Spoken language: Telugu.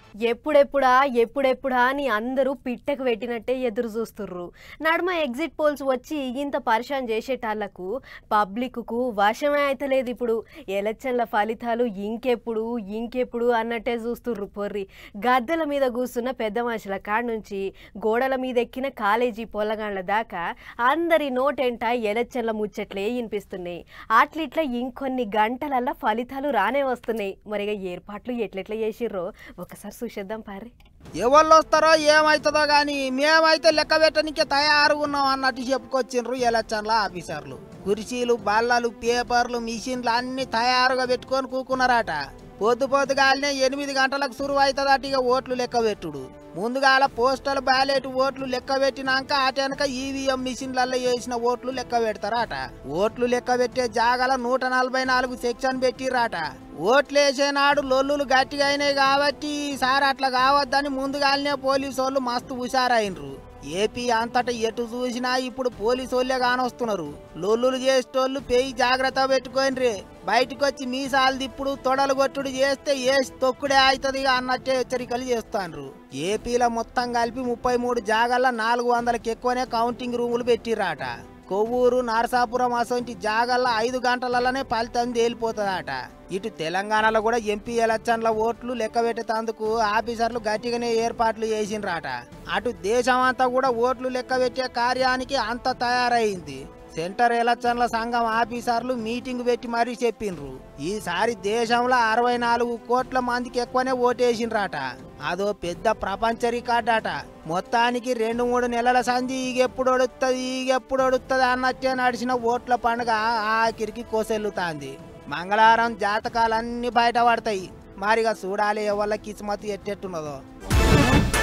ఎప్పుడెప్పుడా ఎప్పుడెప్పుడా అని అందరూ పిట్టకు పెట్టినట్టే ఎదురు చూస్తుర్రు నడుమ ఎగ్జిట్ పోల్స్ వచ్చి ఇంత పరిశాన్ చేసేటాళ్లకు పబ్లిక్కు వశమే అయితలేదు ఇప్పుడు ఎలక్షన్ల ఫలితాలు ఇంకెప్పుడు ఇంకెప్పుడు అన్నట్టే చూస్తుర్రు పొర్రి గద్దెల మీద కూర్చున్న పెద్ద మనుషుల కాడ నుంచి గోడల మీద ఎక్కిన కాలేజీ పొల్లగాండ్ల దాకా అందరి నోటెంట ఎలక్షన్ల ముచ్చట్లే వినిపిస్తున్నాయి అట్లిట్లా ఇంకొన్ని గంటలల్లా ఫలితాలు రానే వస్తున్నాయి మరిగా ఏర్పాట్లు ఎట్లెట్లా చేసిర్రో ఒకసారి చూసేద్దాం పారి ఎవళ్ళు వస్తారో ఏమవుతుందో కానీ మేమైతే లెక్క పెట్టడానికే తయారుగా ఉన్నాం అన్నట్టు చెప్పుకొచ్చిండ్రు ఎలక్షన్ల ఆఫీసర్లు కుర్చీలు బల్లలు పేపర్లు మిషన్లు అన్ని తయారుగా పెట్టుకొని కూకున్నారట పొద్దు పొద్దుగాలనే ఎనిమిది గంటలకు సురువు అవుతుందట ఇక ఓట్లు లెక్క పెట్టుడు ముందుగాల పోస్టల్ బ్యాలెట్ ఓట్లు లెక్క పెట్టినాక అటెనక ఈవీఎం మిషన్లలో వేసిన ఓట్లు లెక్క పెడతారట ఓట్లు లెక్క పెట్టే జాగల నూట నలభై నాలుగు సెక్షన్ పెట్టిర్రట ఓట్లు వేసేనాడు లొల్లులు గట్టిగా అయినాయి కాబట్టి ఈసారి అట్లా కావద్దని ముందుగాలనే పోలీసు వాళ్ళు మస్తు హుషారైనరు ఏపీ అంతటా ఎటు చూసినా ఇప్పుడు పోలీసు వాళ్ళే కానొస్తున్నారు లొల్లులు చేసేటోళ్ళు పేయి జాగ్రత్త పెట్టుకోండి బయటకు వచ్చి మీసాలు దిప్పుడు తొడలు కొట్టుడు చేస్తే ఏసి తొక్కుడే అవుతుంది అన్నట్టే హెచ్చరికలు చేస్తాండ్రు ఏపీలో మొత్తం కలిపి ముప్పై మూడు జాగాల్లో నాలుగు వందలకి ఎక్కువనే కౌంటింగ్ రూములు పెట్టిర్రాట కొవ్వూరు నరసాపురం అసొంటి జాగల్లో ఐదు గంటలలోనే ఫలితం తేలిపోతుందట ఇటు తెలంగాణలో కూడా ఎంపీ ఎలక్షన్ల ఓట్లు లెక్క పెట్టేందుకు ఆఫీసర్లు గట్టిగానే ఏర్పాట్లు చేసిండ్రాట అటు దేశమంతా కూడా ఓట్లు లెక్క పెట్టే కార్యానికి అంత తయారైంది సెంటర్ ఎలక్షన్ల సంఘం ఆఫీసర్లు మీటింగ్ పెట్టి మరీ చెప్పిండ్రు ఈసారి దేశంలో అరవై నాలుగు కోట్ల మందికి ఎక్కువనే ఓటేసిండ్రాట అదో పెద్ద ప్రపంచ రికార్డ్ అట మొత్తానికి రెండు మూడు నెలల సంధి ఈగెప్పుడు ఒడుస్తుంది ఈగెప్పుడు ఒడుస్తుంది అన్నట్టే నడిచిన ఓట్ల పండుగ ఆఖరికి కోసెల్లుతాంది మంగళవారం జాతకాలన్నీ బయటపడతాయి మరిగా చూడాలి ఎవళ్ళ కిస్మత్ ఎట్టెట్టున్నదో